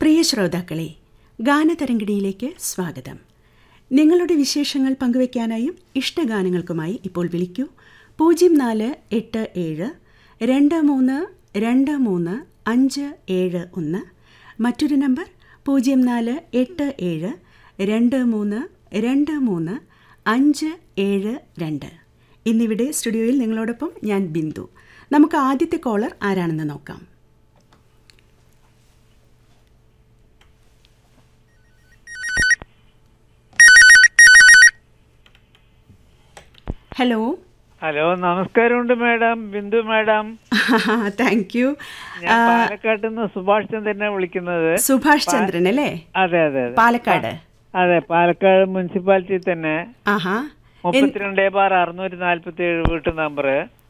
പ്രിയ ശ്രോതാക്കളെ ഗാനതരംഗിണിയിലേക്ക് സ്വാഗതം നിങ്ങളുടെ വിശേഷങ്ങൾ പങ്കുവയ്ക്കാനായും ഇഷ്ടഗാനങ്ങൾക്കുമായി ഇപ്പോൾ വിളിക്കൂ പൂജ്യം നാല് എട്ട് ഏഴ് രണ്ട് മൂന്ന് രണ്ട് മൂന്ന് അഞ്ച് ഏഴ് ഒന്ന് മറ്റൊരു നമ്പർ പൂജ്യം നാല് എട്ട് ഏഴ് രണ്ട് മൂന്ന് രണ്ട് മൂന്ന് അഞ്ച് ഏഴ് രണ്ട് ഇന്നിവിടെ സ്റ്റുഡിയോയിൽ നിങ്ങളോടൊപ്പം ഞാൻ ബിന്ദു നമുക്ക് ആദ്യത്തെ കോളർ ആരാണെന്ന് നോക്കാം ഹലോ ഹലോ നമസ്കാരമുണ്ട് madam Bindu madam thank you ഞാൻ പാലക്കാട്ട് നിന്ന് സുഭാഷ് ചന്ദ്രനെ വിളിക്കുന്നത് സുഭാഷ് ചന്ദ്രൻ അല്ലേ അതെ അതെ അതെ പാലക്കാട് അതെ പാലക്കാട് മുനിസിപ്പാലിറ്റി തന്നെ ആഹാ മുപ്പത്തിരണ്ട് ബാർ അറുന്നൂറ്റി നാല്പത്തി ഏഴ് വീട്ടു നമ്പർ